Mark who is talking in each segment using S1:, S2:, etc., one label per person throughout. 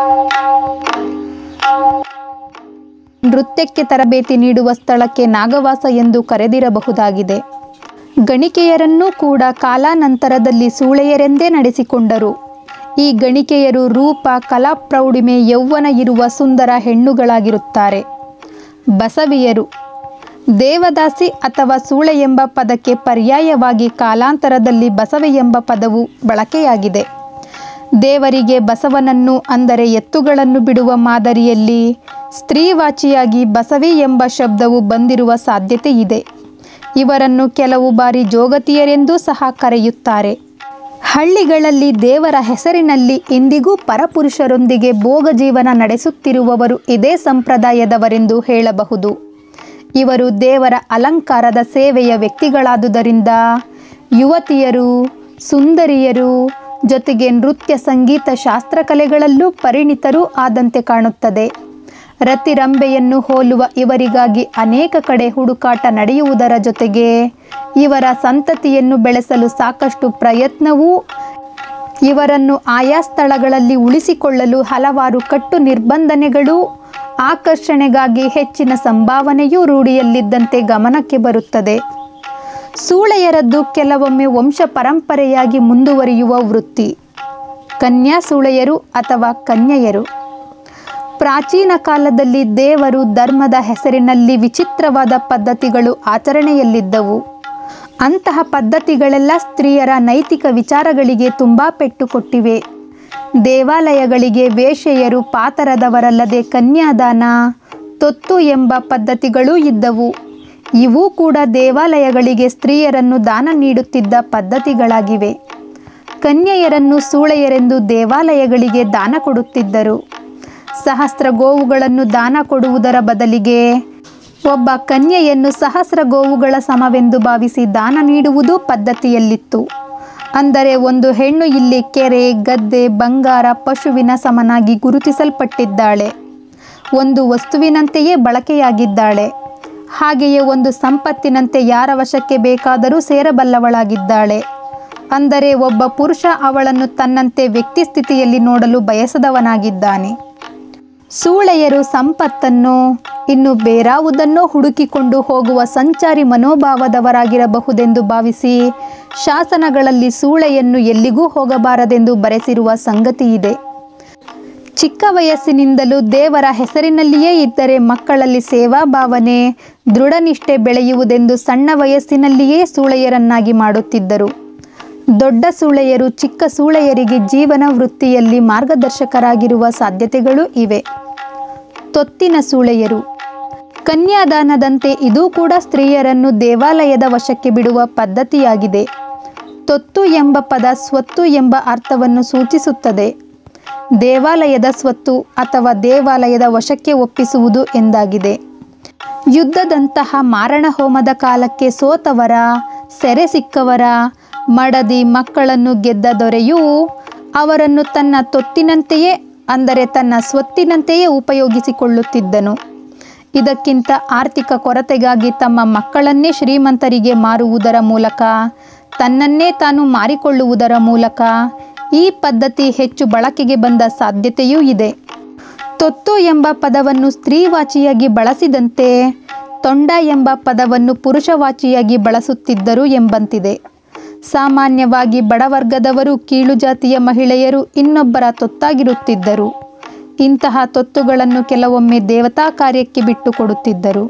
S1: ನೃತ್ಯಕ್ಕೆ ತರಬೇತಿ ನೀಡುವ ಸ್ಥಳಕ್ಕೆ ನಾಗವಾಸ ಎಂದು ಕರೆದಿರಬಹುದಾಗಿದೆ ಗಣಿಕೆಯರನ್ನೂ ಕೂಡ ಕಾಲಾನಂತರದಲ್ಲಿ ಸೂಳೆಯರೆಂದೇ ನಡೆಸಿಕೊಂಡರು ಈ ಗಣಿಕೆಯರು ರೂಪ ಕಲಾ ಪ್ರೌಢಿಮೆ ಯೌವನ ಇರುವ ಸುಂದರ ಹೆಣ್ಣುಗಳಾಗಿರುತ್ತಾರೆ ಬಸವಿಯರು ದೇವದಾಸಿ ಅಥವಾ ಸೂಳೆ ಎಂಬ ಪದಕ್ಕೆ ಪರ್ಯಾಯವಾಗಿ ಕಾಲಾಂತರದಲ್ಲಿ ಬಸವೆ ಎಂಬ ಪದವು ಬಳಕೆಯಾಗಿದೆ ದೇವರಿಗೆ ಬಸವನನ್ನು ಅಂದರೆ ಎತ್ತುಗಳನ್ನು ಬಿಡುವ ಮಾದರಿಯಲ್ಲಿ ಸ್ತ್ರೀವಾಚಿಯಾಗಿ ಬಸವಿ ಎಂಬ ಶಬ್ದವು ಬಂದಿರುವ ಸಾಧ್ಯತೆ ಇದೆ ಇವರನ್ನು ಕೆಲವು ಬಾರಿ ಜೋಗತಿಯರೆಂದೂ ಸಹ ಕರೆಯುತ್ತಾರೆ ಹಳ್ಳಿಗಳಲ್ಲಿ ದೇವರ ಹೆಸರಿನಲ್ಲಿ ಇಂದಿಗೂ ಪರಪುರುಷರೊಂದಿಗೆ ಭೋಗ ಜೀವನ ನಡೆಸುತ್ತಿರುವವರು ಇದೇ ಸಂಪ್ರದಾಯದವರೆಂದು ಹೇಳಬಹುದು ಇವರು ದೇವರ ಅಲಂಕಾರದ ಸೇವೆಯ ವ್ಯಕ್ತಿಗಳಾದುದರಿಂದ ಯುವತಿಯರು ಸುಂದರಿಯರು ಜೊತೆಗೆ ನೃತ್ಯ ಸಂಗೀತ ಶಾಸ್ತ್ರಕಲೆಗಳಲ್ಲೂ ಪರಿಣಿತರೂ ಆದಂತೆ ಕಾಣುತ್ತದೆ ರತಿರಂಬೆಯನ್ನು ಹೋಲುವ ಇವರಿಗಾಗಿ ಅನೇಕ ಕಡೆ ಹುಡುಕಾಟ ನಡೆಯುವುದರ ಜೊತೆಗೆ ಇವರ ಸಂತತಿಯನ್ನು ಬೆಳೆಸಲು ಸಾಕಷ್ಟು ಪ್ರಯತ್ನವೂ ಇವರನ್ನು ಆಯಾ ಸ್ಥಳಗಳಲ್ಲಿ ಉಳಿಸಿಕೊಳ್ಳಲು ಹಲವಾರು ಕಟ್ಟು ನಿರ್ಬಂಧನೆಗಳು ಆಕರ್ಷಣೆಗಾಗಿ ಹೆಚ್ಚಿನ ಸಂಭಾವನೆಯೂ ರೂಢಿಯಲ್ಲಿದ್ದಂತೆ ಗಮನಕ್ಕೆ ಬರುತ್ತದೆ ಸೂಳೆಯರದ್ದು ಕೆಲವೊಮ್ಮೆ ವಂಶ ಪರಂಪರೆಯಾಗಿ ಮುಂದುವರಿಯುವ ವೃತ್ತಿ ಕನ್ಯಾ ಸೂಳೆಯರು ಅಥವಾ ಕನ್ಯೆಯರು ಪ್ರಾಚೀನ ಕಾಲದಲ್ಲಿ ದೇವರು ಧರ್ಮದ ಹೆಸರಿನಲ್ಲಿ ವಿಚಿತ್ರವಾದ ಪದ್ಧತಿಗಳು ಆಚರಣೆಯಲ್ಲಿದ್ದವು ಅಂತಹ ಪದ್ಧತಿಗಳೆಲ್ಲ ಸ್ತ್ರೀಯರ ನೈತಿಕ ವಿಚಾರಗಳಿಗೆ ತುಂಬ ಪೆಟ್ಟು ಕೊಟ್ಟಿವೆ ದೇವಾಲಯಗಳಿಗೆ ವೇಶ್ಯೆಯರು ಪಾತರದವರಲ್ಲದೆ ಕನ್ಯಾದಾನ ತೊತ್ತು ಎಂಬ ಪದ್ಧತಿಗಳೂ ಇದ್ದವು ಇವೂ ಕೂಡ ದೇವಾಲಯಗಳಿಗೆ ಸ್ತ್ರೀಯರನ್ನು ದಾನ ನೀಡುತ್ತಿದ್ದ ಪದ್ಧತಿಗಳಾಗಿವೆ ಕನ್ಯೆಯರನ್ನು ಸೂಳೆಯರೆಂದು ದೇವಾಲಯಗಳಿಗೆ ದಾನ ಕೊಡುತ್ತಿದ್ದರು ಸಹಸ್ರ ಗೋವುಗಳನ್ನು ದಾನ ಕೊಡುವುದರ ಬದಲಿಗೆ ಒಬ್ಬ ಕನ್ಯೆಯನ್ನು ಸಹಸ್ರ ಗೋವುಗಳ ಸಮವೆಂದು ಭಾವಿಸಿ ದಾನ ನೀಡುವುದು ಪದ್ಧತಿಯಲ್ಲಿತ್ತು ಅಂದರೆ ಒಂದು ಹೆಣ್ಣು ಇಲ್ಲಿ ಕೆರೆ ಗದ್ದೆ ಬಂಗಾರ ಪಶುವಿನ ಸಮನಾಗಿ ಗುರುತಿಸಲ್ಪಟ್ಟಿದ್ದಾಳೆ ಒಂದು ವಸ್ತುವಿನಂತೆಯೇ ಬಳಕೆಯಾಗಿದ್ದಾಳೆ ಹಾಗೆಯೇ ಒಂದು ಸಂಪತ್ತಿನಂತೆ ಯಾರ ವಶಕ್ಕೆ ಬೇಕಾದರೂ ಸೇರಬಲ್ಲವಳಾಗಿದ್ದಾಳೆ ಅಂದರೆ ಒಬ್ಬ ಪುರುಷ ಅವಳನ್ನು ತನ್ನಂತೆ ವ್ಯಕ್ತಿ ಸ್ಥಿತಿಯಲ್ಲಿ ನೋಡಲು ಬಯಸದವನಾಗಿದ್ದಾನೆ ಸೂಳೆಯರು ಸಂಪತ್ತನ್ನು ಇನ್ನು ಬೇರಾವುದನ್ನೋ ಹುಡುಕಿಕೊಂಡು ಹೋಗುವ ಸಂಚಾರಿ ಮನೋಭಾವದವರಾಗಿರಬಹುದೆಂದು ಭಾವಿಸಿ ಶಾಸನಗಳಲ್ಲಿ ಸೂಳೆಯನ್ನು ಎಲ್ಲಿಗೂ ಹೋಗಬಾರದೆಂದು ಬರೆಸಿರುವ ಸಂಗತಿ ಇದೆ ಚಿಕ್ಕ ವಯಸ್ಸಿನಿಂದಲೂ ದೇವರ ಹೆಸರಿನಲ್ಲಿಯೇ ಇದ್ದರೆ ಮಕ್ಕಳಲ್ಲಿ ಸೇವಾ ಭಾವನೆ ದೃಢನಿಷ್ಠೆ ಬೆಳೆಯುವುದೆಂದು ಸಣ್ಣ ವಯಸ್ಸಿನಲ್ಲಿಯೇ ಸೂಳೆಯರನ್ನಾಗಿ ಮಾಡುತ್ತಿದ್ದರು ದೊಡ್ಡ ಸೂಳೆಯರು ಚಿಕ್ಕ ಸೂಳೆಯರಿಗೆ ಜೀವನ ವೃತ್ತಿಯಲ್ಲಿ ಮಾರ್ಗದರ್ಶಕರಾಗಿರುವ ಸಾಧ್ಯತೆಗಳೂ ಇವೆ ತೊತ್ತಿನ ಸೂಳೆಯರು ಕನ್ಯಾದಾನದಂತೆ ಇದೂ ಕೂಡ ಸ್ತ್ರೀಯರನ್ನು ದೇವಾಲಯದ ವಶಕ್ಕೆ ಬಿಡುವ ಪದ್ಧತಿಯಾಗಿದೆ ತೊತ್ತು ಎಂಬ ಪದ ಸ್ವತ್ತು ಎಂಬ ಅರ್ಥವನ್ನು ಸೂಚಿಸುತ್ತದೆ ದೇವಾಲಯದ ಸ್ವತ್ತು ಅಥವಾ ದೇವಾಲಯದ ವಶಕ್ಕೆ ಒಪ್ಪಿಸುವುದು ಎಂದಾಗಿದೆ ಯುದ್ಧದಂತಹ ಮಾರಣ ಹೋಮದ ಕಾಲಕ್ಕೆ ಸೋತವರ ಸೆರೆ ಸಿಕ್ಕವರ ಮಡದಿ ಮಕ್ಕಳನ್ನು ಗೆದ್ದ ದೊರೆಯು ಅವರನ್ನು ತನ್ನ ತೊತ್ತಿನಂತೆಯೇ ಅಂದರೆ ತನ್ನ ಸ್ವತ್ತಿನಂತೆಯೇ ಉಪಯೋಗಿಸಿಕೊಳ್ಳುತ್ತಿದ್ದನು ಇದಕ್ಕಿಂತ ಆರ್ಥಿಕ ಕೊರತೆಗಾಗಿ ತಮ್ಮ ಮಕ್ಕಳನ್ನೇ ಶ್ರೀಮಂತರಿಗೆ ಮಾರುವುದರ ಮೂಲಕ ತನ್ನನ್ನೇ ತಾನು ಮಾರಿಕೊಳ್ಳುವುದರ ಮೂಲಕ ಈ ಪದ್ಧತಿ ಹೆಚ್ಚು ಬಳಕೆಗೆ ಬಂದ ಸಾಧ್ಯತೆಯೂ ಇದೆ ತೊತ್ತು ಎಂಬ ಪದವನ್ನು ಸ್ತ್ರೀವಾಚಿಯಾಗಿ ಬಳಸಿದಂತೆ ತೊಂಡ ಎಂಬ ಪದವನ್ನು ಪುರುಷವಾಚಿಯಾಗಿ ಬಳಸುತ್ತಿದ್ದರು ಎಂಬಂತಿದೆ ಸಾಮಾನ್ಯವಾಗಿ ಬಡವರ್ಗದವರು ಕೀಳು ಜಾತಿಯ ಮಹಿಳೆಯರು ಇನ್ನೊಬ್ಬರ ತೊತ್ತಾಗಿರುತ್ತಿದ್ದರು ಇಂತಹ ತೊತ್ತುಗಳನ್ನು ಕೆಲವೊಮ್ಮೆ ದೇವತಾ ಕಾರ್ಯಕ್ಕೆ ಬಿಟ್ಟುಕೊಡುತ್ತಿದ್ದರು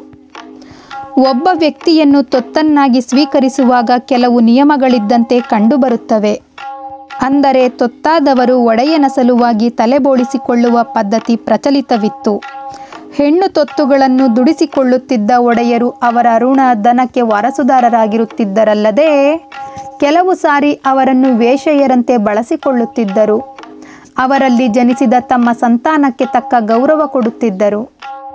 S1: ಒಬ್ಬ ವ್ಯಕ್ತಿಯನ್ನು ತೊತ್ತನ್ನಾಗಿ ಸ್ವೀಕರಿಸುವಾಗ ಕೆಲವು ನಿಯಮಗಳಿದ್ದಂತೆ ಕಂಡುಬರುತ್ತವೆ ಅಂದರೆ ತೊತ್ತಾದವರು ಒಡೆಯನ ಸಲುವಾಗಿ ತಲೆಬೋಳಿಸಿಕೊಳ್ಳುವ ಪದ್ಧತಿ ಪ್ರಚಲಿತವಿತ್ತು ಹೆಣ್ಣು ತೊತ್ತುಗಳನ್ನು ದುಡಿಸಿಕೊಳ್ಳುತ್ತಿದ್ದ ಒಡೆಯರು ಅವರ ಋಣ ದನಕ್ಕೆ ವಾರಸುದಾರರಾಗಿರುತ್ತಿದ್ದರಲ್ಲದೆ ಕೆಲವು ಸಾರಿ ಅವರನ್ನು ವೇಶ್ಯೆಯರಂತೆ ಬಳಸಿಕೊಳ್ಳುತ್ತಿದ್ದರು ಅವರಲ್ಲಿ ಜನಿಸಿದ ತಮ್ಮ ಸಂತಾನಕ್ಕೆ ತಕ್ಕ ಗೌರವ ಕೊಡುತ್ತಿದ್ದರು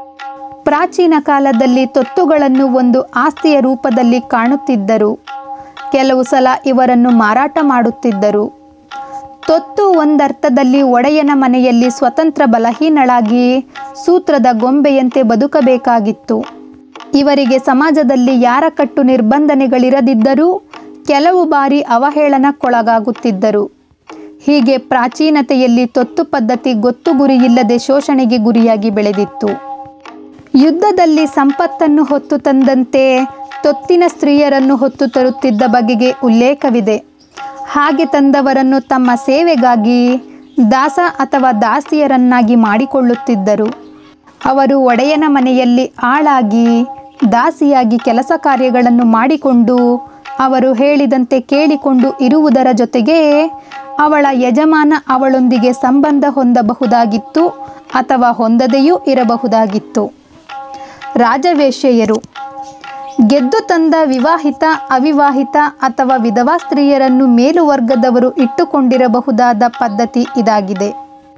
S1: ಪ್ರಾಚೀನ ಕಾಲದಲ್ಲಿ ತೊತ್ತುಗಳನ್ನು ಒಂದು ಆಸ್ತಿಯ ರೂಪದಲ್ಲಿ ಕಾಣುತ್ತಿದ್ದರು ಕೆಲವು ಸಲ ಇವರನ್ನು ಮಾರಾಟ ಮಾಡುತ್ತಿದ್ದರು ತೊತ್ತು ಒಂದರ್ಥದಲ್ಲಿ ಒಡೆಯನ ಮನೆಯಲ್ಲಿ ಸ್ವತಂತ್ರ ಬಲಹೀನಳಾಗಿ ಸೂತ್ರದ ಗೊಂಬೆಯಂತೆ ಬದುಕಬೇಕಾಗಿತ್ತು ಇವರಿಗೆ ಸಮಾಜದಲ್ಲಿ ಯಾರ ಕಟ್ಟು ನಿರ್ಬಂಧನೆಗಳಿರದಿದ್ದರೂ ಕೆಲವು ಬಾರಿ ಅವಹೇಳನಕ್ಕೊಳಗಾಗುತ್ತಿದ್ದರು ಹೀಗೆ ಪ್ರಾಚೀನತೆಯಲ್ಲಿ ತೊತ್ತು ಪದ್ಧತಿ ಗೊತ್ತು ಗುರಿಯಿಲ್ಲದೆ ಶೋಷಣೆಗೆ ಗುರಿಯಾಗಿ ಬೆಳೆದಿತ್ತು ಯುದ್ಧದಲ್ಲಿ ಸಂಪತ್ತನ್ನು ಹೊತ್ತು ತಂದಂತೆ ತೊತ್ತಿನ ಸ್ತ್ರೀಯರನ್ನು ಹೊತ್ತು ತರುತ್ತಿದ್ದ ಬಗೆಗೆ ಉಲ್ಲೇಖವಿದೆ ಹಾಗೆ ತಂದವರನ್ನು ತಮ್ಮ ಸೇವೆಗಾಗಿ ದಾಸ ಅಥವಾ ದಾಸಿಯರನ್ನಾಗಿ ಮಾಡಿಕೊಳ್ಳುತ್ತಿದ್ದರು ಅವರು ಒಡೆಯನ ಮನೆಯಲ್ಲಿ ಆಳಾಗಿ ದಾಸಿಯಾಗಿ ಕೆಲಸ ಕಾರ್ಯಗಳನ್ನು ಮಾಡಿಕೊಂಡು ಅವರು ಹೇಳಿದಂತೆ ಕೇಳಿಕೊಂಡು ಇರುವುದರ ಜೊತೆಗೆ ಅವಳ ಯಜಮಾನ ಅವಳೊಂದಿಗೆ ಸಂಬಂಧ ಹೊಂದಬಹುದಾಗಿತ್ತು ಅಥವಾ ಹೊಂದದೆಯೂ ಇರಬಹುದಾಗಿತ್ತು ರಾಜವೇಶ್ಯೆಯರು ಗೆದ್ದು ತಂದ ವಿವಾಹಿತ ಅವಿವಾಹಿತ ಅಥವಾ ವಿಧವಾ ಸ್ತ್ರೀಯರನ್ನು ಮೇಲುವರ್ಗದವರು ಇಟ್ಟುಕೊಂಡಿರಬಹುದಾದ ಪದ್ಧತಿ ಇದಾಗಿದೆ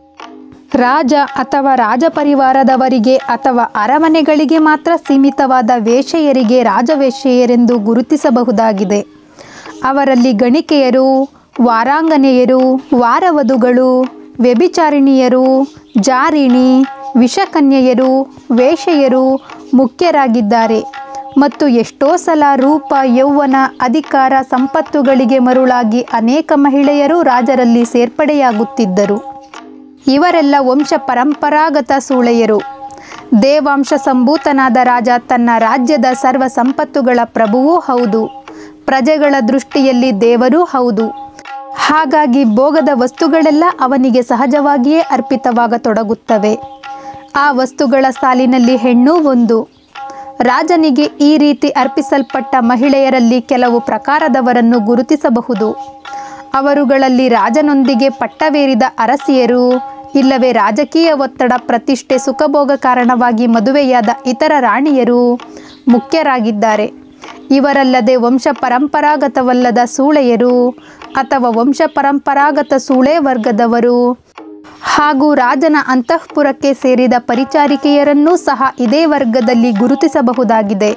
S1: ರಾಜ ಅಥವಾ ರಾಜಪರಿವಾರದವರಿಗೆ ಅಥವಾ ಅರಮನೆಗಳಿಗೆ ಮಾತ್ರ ಸೀಮಿತವಾದ ವೇಶ್ಯೆಯರಿಗೆ ರಾಜವೇಶ್ಯೆಯರೆಂದು ಗುರುತಿಸಬಹುದಾಗಿದೆ ಅವರಲ್ಲಿ ಗಣಿಕೆಯರು ವಾರಾಂಗನೆಯರು ವಾರವಧುಗಳು ವ್ಯಭಿಚಾರಿಣಿಯರು ಜಾರಿಣಿ ವಿಷಕನ್ಯೆಯರು ವೇಶ್ಯೆಯರು ಮುಖ್ಯರಾಗಿದ್ದಾರೆ ಮತ್ತು ಎಷ್ಟೋ ಸಲ ರೂಪ ಯೌವನ ಅಧಿಕಾರ ಸಂಪತ್ತುಗಳಿಗೆ ಮರುಳಾಗಿ ಅನೇಕ ಮಹಿಳೆಯರು ರಾಜರಲ್ಲಿ ಸೇರ್ಪಡೆಯಾಗುತ್ತಿದ್ದರು ಇವರೆಲ್ಲ ವಂಶ ಪರಂಪರಾಗತ ಸೂಳೆಯರು ದೇವಾಂಶ ಸಂಭೂತನಾದ ರಾಜ ತನ್ನ ರಾಜ್ಯದ ಸರ್ವ ಸಂಪತ್ತುಗಳ ಪ್ರಭುವೂ ಹೌದು ಪ್ರಜೆಗಳ ದೃಷ್ಟಿಯಲ್ಲಿ ದೇವರೂ ಹೌದು ಹಾಗಾಗಿ ಭೋಗದ ವಸ್ತುಗಳೆಲ್ಲ ಅವನಿಗೆ ಸಹಜವಾಗಿಯೇ ಅರ್ಪಿತವಾಗತೊಡಗುತ್ತವೆ ಆ ವಸ್ತುಗಳ ಸಾಲಿನಲ್ಲಿ ಹೆಣ್ಣು ಒಂದು ರಾಜನಿಗೆ ಈ ರೀತಿ ಅರ್ಪಿಸಲ್ಪಟ್ಟ ಮಹಿಳೆಯರಲ್ಲಿ ಕೆಲವು ಪ್ರಕಾರದವರನ್ನು ಗುರುತಿಸಬಹುದು ಅವರುಗಳಲ್ಲಿ ರಾಜನೊಂದಿಗೆ ಪಟ್ಟವೇರಿದ ಅರಸಿಯರು ಇಲ್ಲವೇ ರಾಜಕೀಯ ಒತ್ತಡ ಪ್ರತಿಷ್ಠೆ ಸುಖಭೋಗ ಕಾರಣವಾಗಿ ಮದುವೆಯಾದ ಇತರ ರಾಣಿಯರು ಮುಖ್ಯರಾಗಿದ್ದಾರೆ ಇವರಲ್ಲದೆ ವಂಶ ಪರಂಪರಾಗತವಲ್ಲದ ಸೂಳೆಯರು ಅಥವಾ ವಂಶ ಪರಂಪರಾಗತ ಸೂಳೆ ವರ್ಗದವರು ಹಾಗೂ ರಾಜನ ಅಂತಃಪುರಕ್ಕೆ ಸೇರಿದ ಪರಿಚಾರಿಕೆಯರನ್ನೂ ಸಹ ಇದೇ ವರ್ಗದಲ್ಲಿ ಗುರುತಿಸಬಹುದಾಗಿದೆ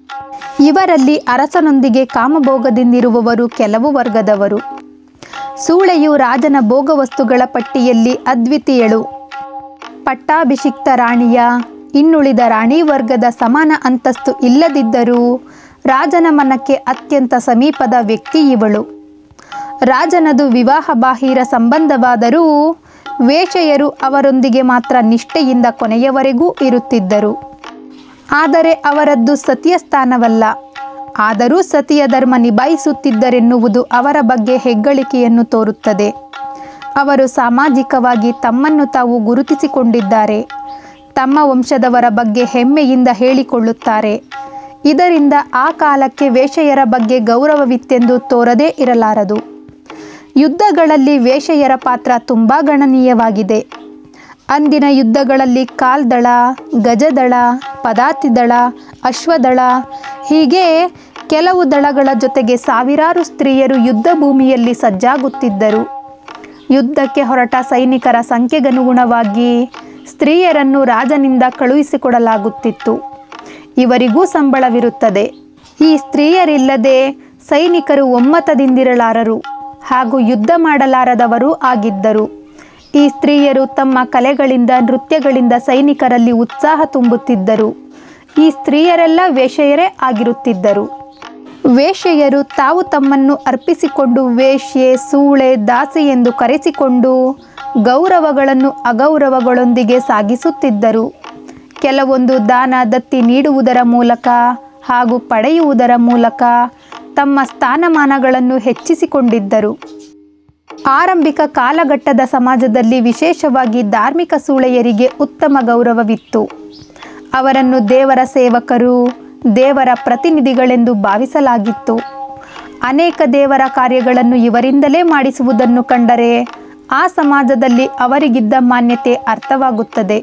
S1: ಇವರಲ್ಲಿ ಅರಸನೊಂದಿಗೆ ಕಾಮಭೋಗದಿಂದಿರುವವರು ಕೆಲವು ವರ್ಗದವರು ಸೂಳೆಯು ರಾಜನ ಭೋಗವಸ್ತುಗಳ ಪಟ್ಟಿಯಲ್ಲಿ ಅದ್ವಿತೀಯಳು ಪಟ್ಟಾಭಿಷಿಕ್ತ ರಾಣಿಯ ಇನ್ನುಳಿದ ರಾಣಿ ವರ್ಗದ ಸಮಾನ ಅಂತಸ್ತು ಇಲ್ಲದಿದ್ದರೂ ರಾಜನ ಮನಕ್ಕೆ ಅತ್ಯಂತ ಸಮೀಪದ ವ್ಯಕ್ತಿ ಇವಳು ರಾಜನದು ವಿವಾಹ ಬಾಹಿರ ಸಂಬಂಧವಾದರೂ ವೇಷೆಯರು ಅವರೊಂದಿಗೆ ಮಾತ್ರ ನಿಷ್ಠೆಯಿಂದ ಕೊನೆಯವರೆಗೂ ಇರುತ್ತಿದ್ದರು ಆದರೆ ಅವರದ್ದು ಸತಿಯ ಸ್ಥಾನವಲ್ಲ ಆದರೂ ಸತಿಯ ಧರ್ಮ ನಿಭಾಯಿಸುತ್ತಿದ್ದರೆನ್ನುವುದು ಅವರ ಬಗ್ಗೆ ಹೆಗ್ಗಳಿಕೆಯನ್ನು ತೋರುತ್ತದೆ ಅವರು ಸಾಮಾಜಿಕವಾಗಿ ತಮ್ಮನ್ನು ತಾವು ಗುರುತಿಸಿಕೊಂಡಿದ್ದಾರೆ ತಮ್ಮ ವಂಶದವರ ಬಗ್ಗೆ ಹೆಮ್ಮೆಯಿಂದ ಹೇಳಿಕೊಳ್ಳುತ್ತಾರೆ ಇದರಿಂದ ಆ ಕಾಲಕ್ಕೆ ವೇಷೆಯರ ಬಗ್ಗೆ ಗೌರವವಿತ್ತೆಂದು ತೋರದೇ ಇರಲಾರದು ಯುದ್ಧಗಳಲ್ಲಿ ವೇಷೆಯರ ಪಾತ್ರ ತುಂಬ ಗಣನೀಯವಾಗಿದೆ ಅಂದಿನ ಯುದ್ಧಗಳಲ್ಲಿ ಕಾಲ್ದಳ ಗಜದಳ ಪದಾತಿದಳ ಅಶ್ವದಳ ಹೀಗೆ ಕೆಲವು ದಳಗಳ ಜೊತೆಗೆ ಸಾವಿರಾರು ಸ್ತ್ರೀಯರು ಯುದ್ಧ ಭೂಮಿಯಲ್ಲಿ ಸಜ್ಜಾಗುತ್ತಿದ್ದರು ಯುದ್ಧಕ್ಕೆ ಹೊರಟ ಸೈನಿಕರ ಸಂಖ್ಯೆಗನುಗುಣವಾಗಿ ಸ್ತ್ರೀಯರನ್ನು ರಾಜನಿಂದ ಕಳುಹಿಸಿಕೊಡಲಾಗುತ್ತಿತ್ತು ಇವರಿಗೂ ಸಂಬಳವಿರುತ್ತದೆ ಈ ಸ್ತ್ರೀಯರಿಲ್ಲದೆ ಸೈನಿಕರು ಒಮ್ಮತದಿಂದಿರಲಾರರು ಹಾಗೂ ಯುದ್ಧ ಮಾಡಲಾರದವರೂ ಆಗಿದ್ದರು ಈ ಸ್ತ್ರೀಯರು ತಮ್ಮ ಕಲೆಗಳಿಂದ ನೃತ್ಯಗಳಿಂದ ಸೈನಿಕರಲ್ಲಿ ಉತ್ಸಾಹ ತುಂಬುತ್ತಿದ್ದರು ಈ ಸ್ತ್ರೀಯರೆಲ್ಲ ವೇಶ್ಯೆಯರೇ ಆಗಿರುತ್ತಿದ್ದರು ವೇಶ್ಯೆಯರು ತಾವು ತಮ್ಮನ್ನು ಅರ್ಪಿಸಿಕೊಂಡು ವೇಶ್ಯೆ ಸೂಳೆ ದಾಸಿ ಎಂದು ಕರೆಸಿಕೊಂಡು ಗೌರವಗಳನ್ನು ಅಗೌರವಗಳೊಂದಿಗೆ ಸಾಗಿಸುತ್ತಿದ್ದರು ಕೆಲವೊಂದು ದಾನ ದತ್ತಿ ನೀಡುವುದರ ಮೂಲಕ ಹಾಗೂ ಪಡೆಯುವುದರ ಮೂಲಕ ತಮ್ಮ ಸ್ಥಾನಮಾನಗಳನ್ನು ಹೆಚ್ಚಿಸಿಕೊಂಡಿದ್ದರು ಆರಂಭಿಕ ಕಾಲಘಟ್ಟದ ಸಮಾಜದಲ್ಲಿ ವಿಶೇಷವಾಗಿ ಧಾರ್ಮಿಕ ಸೂಳೆಯರಿಗೆ ಉತ್ತಮ ಗೌರವವಿತ್ತು ಅವರನ್ನು ದೇವರ ಸೇವಕರು ದೇವರ ಪ್ರತಿನಿಧಿಗಳೆಂದು ಭಾವಿಸಲಾಗಿತ್ತು ಅನೇಕ ದೇವರ ಕಾರ್ಯಗಳನ್ನು ಇವರಿಂದಲೇ ಮಾಡಿಸುವುದನ್ನು ಕಂಡರೆ ಆ ಸಮಾಜದಲ್ಲಿ ಅವರಿಗಿದ್ದ ಮಾನ್ಯತೆ ಅರ್ಥವಾಗುತ್ತದೆ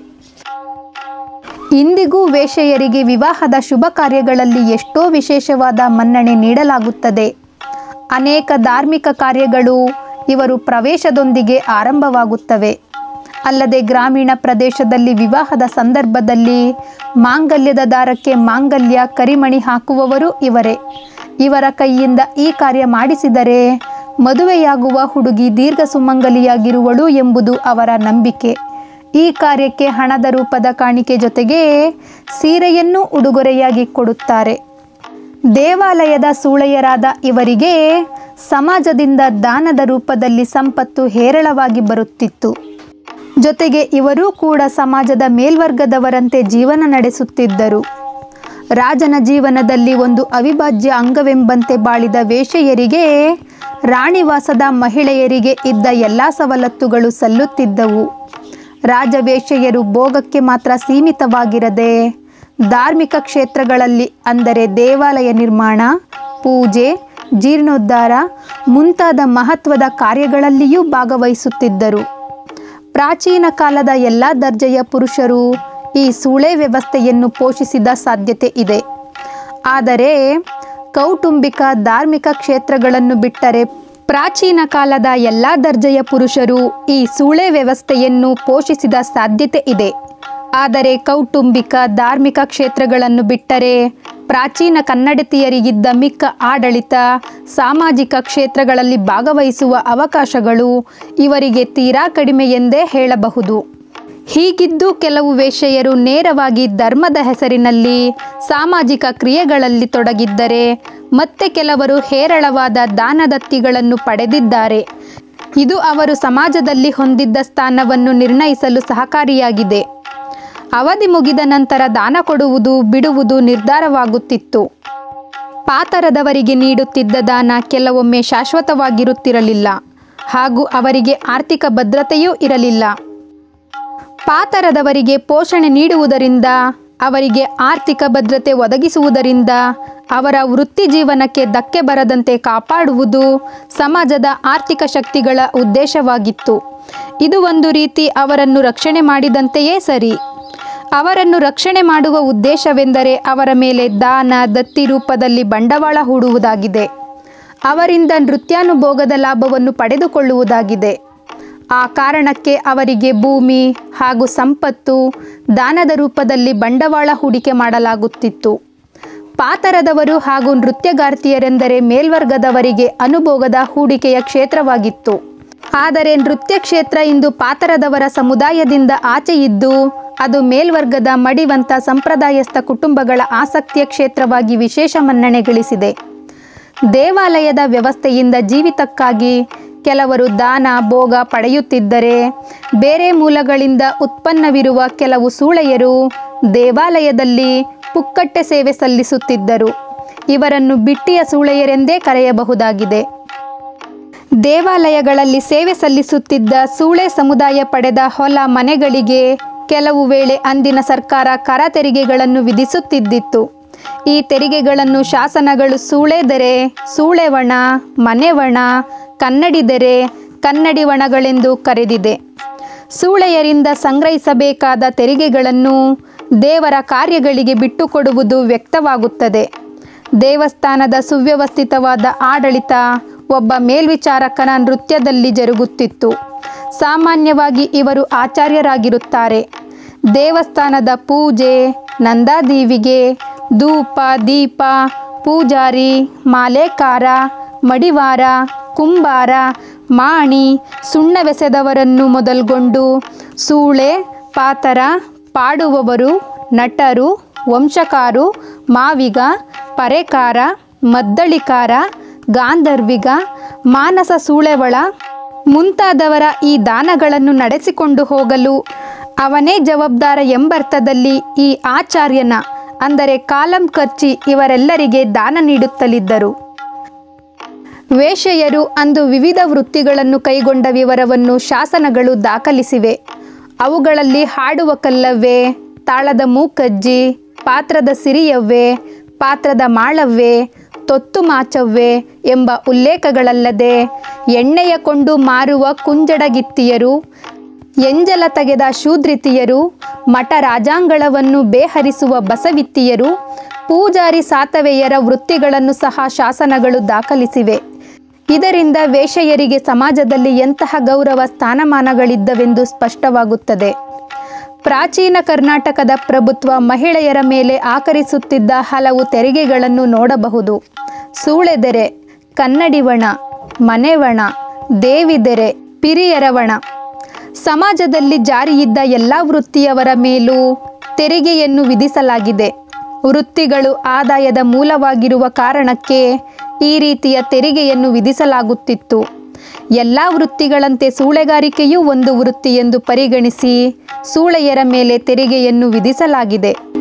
S1: ಇಂದಿಗೂ ವೇಶ್ಯೆಯರಿಗೆ ವಿವಾಹದ ಶುಭ ಕಾರ್ಯಗಳಲ್ಲಿ ಎಷ್ಟೋ ವಿಶೇಷವಾದ ಮನ್ನಣೆ ನೀಡಲಾಗುತ್ತದೆ ಅನೇಕ ಧಾರ್ಮಿಕ ಕಾರ್ಯಗಳು ಇವರು ಪ್ರವೇಶದೊಂದಿಗೆ ಆರಂಭವಾಗುತ್ತವೆ ಅಲ್ಲದೆ ಗ್ರಾಮೀಣ ಪ್ರದೇಶದಲ್ಲಿ ವಿವಾಹದ ಸಂದರ್ಭದಲ್ಲಿ ಮಾಂಗಲ್ಯದ ದಾರಕ್ಕೆ ಮಾಂಗಲ್ಯ ಕರಿಮಣಿ ಹಾಕುವವರು ಇವರೇ ಇವರ ಕೈಯಿಂದ ಈ ಕಾರ್ಯ ಮಾಡಿಸಿದರೆ ಮದುವೆಯಾಗುವ ಹುಡುಗಿ ದೀರ್ಘ ಸುಮಂಗಲಿಯಾಗಿರುವಳು ಎಂಬುದು ಅವರ ನಂಬಿಕೆ ಈ ಕಾರ್ಯಕ್ಕೆ ಹಣದ ರೂಪದ ಕಾಣಿಕೆ ಜೊತೆಗೆ ಸೀರೆಯನ್ನು ಉಡುಗೊರೆಯಾಗಿ ಕೊಡುತ್ತಾರೆ ದೇವಾಲಯದ ಸೂಳೆಯರಾದ ಇವರಿಗೆ ಸಮಾಜದಿಂದ ದಾನದ ರೂಪದಲ್ಲಿ ಸಂಪತ್ತು ಹೇರಳವಾಗಿ ಬರುತ್ತಿತ್ತು ಜೊತೆಗೆ ಇವರೂ ಕೂಡ ಸಮಾಜದ ಮೇಲ್ವರ್ಗದವರಂತೆ ಜೀವನ ನಡೆಸುತ್ತಿದ್ದರು ರಾಜನ ಜೀವನದಲ್ಲಿ ಒಂದು ಅವಿಭಾಜ್ಯ ಅಂಗವೆಂಬಂತೆ ಬಾಳಿದ ವೇಶ್ಯೆಯರಿಗೆ ರಾಣಿವಾಸದ ಮಹಿಳೆಯರಿಗೆ ಇದ್ದ ಎಲ್ಲ ಸವಲತ್ತುಗಳು ಸಲ್ಲುತ್ತಿದ್ದವು ರಾಜವೇಶ್ಯೆಯರು ಭೋಗಕ್ಕೆ ಮಾತ್ರ ಸೀಮಿತವಾಗಿರದೆ ಧಾರ್ಮಿಕ ಕ್ಷೇತ್ರಗಳಲ್ಲಿ ಅಂದರೆ ದೇವಾಲಯ ನಿರ್ಮಾಣ ಪೂಜೆ ಜೀರ್ಣೋದ್ಧಾರ ಮುಂತಾದ ಮಹತ್ವದ ಕಾರ್ಯಗಳಲ್ಲಿಯೂ ಭಾಗವಹಿಸುತ್ತಿದ್ದರು ಪ್ರಾಚೀನ ಕಾಲದ ಎಲ್ಲ ದರ್ಜೆಯ ಪುರುಷರು ಈ ಸೂಳೆ ವ್ಯವಸ್ಥೆಯನ್ನು ಪೋಷಿಸಿದ ಸಾಧ್ಯತೆ ಇದೆ ಆದರೆ ಕೌಟುಂಬಿಕ ಧಾರ್ಮಿಕ ಕ್ಷೇತ್ರಗಳನ್ನು ಬಿಟ್ಟರೆ ಪ್ರಾಚೀನ ಕಾಲದ ಎಲ್ಲ ದರ್ಜೆಯ ಪುರುಷರು ಈ ಸೂಳೆ ವ್ಯವಸ್ಥೆಯನ್ನು ಪೋಷಿಸಿದ ಸಾಧ್ಯತೆ ಇದೆ ಆದರೆ ಕೌಟುಂಬಿಕ ಧಾರ್ಮಿಕ ಕ್ಷೇತ್ರಗಳನ್ನು ಬಿಟ್ಟರೆ ಪ್ರಾಚೀನ ಕನ್ನಡತಿಯರಿಗಿದ್ದ ಮಿಕ್ಕ ಆಡಳಿತ ಸಾಮಾಜಿಕ ಕ್ಷೇತ್ರಗಳಲ್ಲಿ ಭಾಗವಹಿಸುವ ಅವಕಾಶಗಳು ಇವರಿಗೆ ತೀರಾ ಕಡಿಮೆ ಎಂದೇ ಹೇಳಬಹುದು ಹೀಗಿದ್ದು ಕೆಲವು ವೇಶ್ಯೆಯರು ನೇರವಾಗಿ ಧರ್ಮದ ಹೆಸರಿನಲ್ಲಿ ಸಾಮಾಜಿಕ ಕ್ರಿಯೆಗಳಲ್ಲಿ ತೊಡಗಿದ್ದರೆ ಮತ್ತೆ ಕೆಲವರು ಹೇರಳವಾದ ದಾನದತ್ತಿಗಳನ್ನು ಪಡೆದಿದ್ದಾರೆ ಇದು ಅವರು ಸಮಾಜದಲ್ಲಿ ಹೊಂದಿದ್ದ ಸ್ಥಾನವನ್ನು ನಿರ್ಣಯಿಸಲು ಸಹಕಾರಿಯಾಗಿದೆ ಅವಧಿ ಮುಗಿದ ನಂತರ ದಾನ ಕೊಡುವುದು ಬಿಡುವುದು ನಿರ್ಧಾರವಾಗುತ್ತಿತ್ತು ಪಾತರದವರಿಗೆ ನೀಡುತ್ತಿದ್ದ ದಾನ ಕೆಲವೊಮ್ಮೆ ಶಾಶ್ವತವಾಗಿರುತ್ತಿರಲಿಲ್ಲ ಹಾಗೂ ಅವರಿಗೆ ಆರ್ಥಿಕ ಭದ್ರತೆಯೂ ಇರಲಿಲ್ಲ ಪಾತರದವರಿಗೆ ಪೋಷಣೆ ನೀಡುವುದರಿಂದ ಅವರಿಗೆ ಆರ್ಥಿಕ ಭದ್ರತೆ ಒದಗಿಸುವುದರಿಂದ ಅವರ ವೃತ್ತಿ ಜೀವನಕ್ಕೆ ಧಕ್ಕೆ ಬರದಂತೆ ಕಾಪಾಡುವುದು ಸಮಾಜದ ಆರ್ಥಿಕ ಶಕ್ತಿಗಳ ಉದ್ದೇಶವಾಗಿತ್ತು ಇದು ಒಂದು ರೀತಿ ಅವರನ್ನು ರಕ್ಷಣೆ ಮಾಡಿದಂತೆಯೇ ಸರಿ ಅವರನ್ನು ರಕ್ಷಣೆ ಮಾಡುವ ಉದ್ದೇಶವೆಂದರೆ ಅವರ ಮೇಲೆ ದಾನ ದತ್ತಿ ರೂಪದಲ್ಲಿ ಬಂಡವಾಳ ಹೂಡುವುದಾಗಿದೆ ಅವರಿಂದ ನೃತ್ಯಾನುಭೋಗದ ಲಾಭವನ್ನು ಪಡೆದುಕೊಳ್ಳುವುದಾಗಿದೆ ಆ ಕಾರಣಕ್ಕೆ ಅವರಿಗೆ ಭೂಮಿ ಹಾಗೂ ಸಂಪತ್ತು ದಾನದ ರೂಪದಲ್ಲಿ ಬಂಡವಾಳ ಹೂಡಿಕೆ ಮಾಡಲಾಗುತ್ತಿತ್ತು ಪಾತರದವರು ಹಾಗೂ ನೃತ್ಯಗಾರ್ತಿಯರೆಂದರೆ ಮೇಲ್ವರ್ಗದವರಿಗೆ ಅನುಭೋಗದ ಹೂಡಿಕೆಯ ಕ್ಷೇತ್ರವಾಗಿತ್ತು ಆದರೆ ನೃತ್ಯ ಕ್ಷೇತ್ರ ಇಂದು ಪಾತರದವರ ಸಮುದಾಯದಿಂದ ಆಚೆ ಇದ್ದು ಅದು ಮೇಲ್ವರ್ಗದ ಮಡಿವಂತ ಸಂಪ್ರದಾಯಸ್ಥ ಕುಟುಂಬಗಳ ಆಸಕ್ತಿಯ ಕ್ಷೇತ್ರವಾಗಿ ವಿಶೇಷ ಮನ್ನಣೆ ಗಳಿಸಿದೆ ದೇವಾಲಯದ ವ್ಯವಸ್ಥೆಯಿಂದ ಜೀವಿತಕ್ಕಾಗಿ ಕೆಲವರು ದಾನ ಭೋಗ ಪಡೆಯುತ್ತಿದ್ದರೆ ಬೇರೆ ಮೂಲಗಳಿಂದ ಉತ್ಪನ್ನವಿರುವ ಕೆಲವು ಸೂಳೆಯರು ದೇವಾಲಯದಲ್ಲಿ ಪುಕ್ಕಟ್ಟೆ ಸೇವೆ ಸಲ್ಲಿಸುತ್ತಿದ್ದರು ಇವರನ್ನು ಬಿಟ್ಟಿಯ ಸೂಳೆಯರೆಂದೇ ಕರೆಯಬಹುದಾಗಿದೆ ದೇವಾಲಯಗಳಲ್ಲಿ ಸೇವೆ ಸಲ್ಲಿಸುತ್ತಿದ್ದ ಸೂಳೆ ಸಮುದಾಯ ಪಡೆದ ಹೊಲ ಮನೆಗಳಿಗೆ ಕೆಲವು ವೇಳೆ ಅಂದಿನ ಸರ್ಕಾರ ಕರ ತೆರಿಗೆಗಳನ್ನು ವಿಧಿಸುತ್ತಿದ್ದಿತ್ತು ಈ ತೆರಿಗೆಗಳನ್ನು ಶಾಸನಗಳು ಸೂಳೆದೆರೆ ಸೂಳೆವಣ ಮನೆವಣ ಕನ್ನಡಿದೆರೆ ಕನ್ನಡಿವಣಗಳೆಂದು ಕರೆದಿದೆ ಸೂಳೆಯರಿಂದ ಸಂಗ್ರಹಿಸಬೇಕಾದ ತೆರಿಗೆಗಳನ್ನು ದೇವರ ಕಾರ್ಯಗಳಿಗೆ ಬಿಟ್ಟುಕೊಡುವುದು ವ್ಯಕ್ತವಾಗುತ್ತದೆ ದೇವಸ್ಥಾನದ ಸುವ್ಯವಸ್ಥಿತವಾದ ಆಡಳಿತ ಒಬ್ಬ ಮೇಲ್ವಿಚಾರಕನ ನೃತ್ಯದಲ್ಲಿ ಜರುಗುತ್ತಿತ್ತು ಸಾಮಾನ್ಯವಾಗಿ ಇವರು ಆಚಾರ್ಯರಾಗಿರುತ್ತಾರೆ ದೇವಸ್ಥಾನದ ಪೂಜೆ ನಂದಾದೀವಿಗೆ ಧೂಪ ದೀಪ ಪೂಜಾರಿ ಮಾಲೇಕಾರ ಮಡಿವಾರ ಕುಂಬಾರ ಮಾಣಿ ಸುಣ್ಣವೆಸೆದವರನ್ನು ಮೊದಲ್ಗೊಂಡು ಸೂಳೆ ಪಾತರ ಪಾಡುವವರು ನಟರು ವಂಶಕಾರು ಮಾವಿಗ ಪರೆಕಾರ ಮದ್ದಳಿಕಾರ ಗಾಂಧರ್ವಿಗ ಮಾನಸ ಸೂಳೆವಳ ಮುಂತಾದವರ ಈ ದಾನಗಳನ್ನು ನಡೆಸಿಕೊಂಡು ಹೋಗಲು ಅವನೇ ಜವಾಬ್ದಾರ ಎಂಬರ್ಥದಲ್ಲಿ ಈ ಆಚಾರ್ಯನ ಅಂದರೆ ಕಾಲಂ ಖರ್ಚಿ ಇವರೆಲ್ಲರಿಗೆ ದಾನ ನೀಡುತ್ತಲಿದ್ದರು ವೇಶ್ಯೆಯರು ಅಂದು ವಿವಿಧ ವೃತ್ತಿಗಳನ್ನು ಕೈಗೊಂಡ ವಿವರವನ್ನು ಶಾಸನಗಳು ದಾಖಲಿಸಿವೆ ಅವುಗಳಲ್ಲಿ ಹಾಡುವ ಕಲ್ಲವ್ವೆ ತಾಳದ ಮೂಕಜ್ಜಿ ಪಾತ್ರದ ಸಿರಿಯವ್ವೆ ಪಾತ್ರದ ಮಾಳವ್ವೆ ತೊತ್ತು ಮಾಚವ್ವೆ ಎಂಬ ಉಲ್ಲೇಖಗಳಲ್ಲದೆ ಎಣ್ಣೆಯ ಕೊಂಡು ಮಾರುವ ಕುಂಜಡಗಿತ್ತಿಯರು ಎಂಜಲ ತೆಗೆದ ಶೂದ್ರಿತಿಯರು ಮಠ ರಾಜಾಂಗಳವನ್ನು ಬೇಹರಿಸುವ ಬಸವಿತ್ತಿಯರು ಪೂಜಾರಿ ಸಾತವೆಯರ ವೃತ್ತಿಗಳನ್ನು ಸಹ ಶಾಸನಗಳು ದಾಖಲಿಸಿವೆ ಇದರಿಂದ ವೇಶ್ಯೆಯರಿಗೆ ಸಮಾಜದಲ್ಲಿ ಎಂತಹ ಗೌರವ ಸ್ಥಾನಮಾನಗಳಿದ್ದವೆಂದು ಸ್ಪಷ್ಟವಾಗುತ್ತದೆ ಪ್ರಾಚೀನ ಕರ್ನಾಟಕದ ಪ್ರಭುತ್ವ ಮಹಿಳೆಯರ ಮೇಲೆ ಆಕರಿಸುತ್ತಿದ್ದ ಹಲವು ತೆರಿಗೆಗಳನ್ನು ನೋಡಬಹುದು ಸೂಳೆದೆರೆ ಕನ್ನಡಿವಣ ಮನೆವಣ ದೇವಿದೆರೆ ಪಿರಿಯರವಣ ಸಮಾಜದಲ್ಲಿ ಜಾರಿಯಿದ್ದ ಎಲ್ಲ ವೃತ್ತಿಯವರ ಮೇಲೂ ತೆರಿಗೆಯನ್ನು ವಿಧಿಸಲಾಗಿದೆ ವೃತ್ತಿಗಳು ಆದಾಯದ ಮೂಲವಾಗಿರುವ ಕಾರಣಕ್ಕೆ ಈ ರೀತಿಯ ತೆರಿಗೆಯನ್ನು ವಿಧಿಸಲಾಗುತ್ತಿತ್ತು ಎಲ್ಲ ವೃತ್ತಿಗಳಂತೆ ಸೂಳೆಗಾರಿಕೆಯೂ ಒಂದು ವೃತ್ತಿ ಎಂದು ಪರಿಗಣಿಸಿ ಸೂಳೆಯರ ಮೇಲೆ ತೆರಿಗೆಯನ್ನು ವಿಧಿಸಲಾಗಿದೆ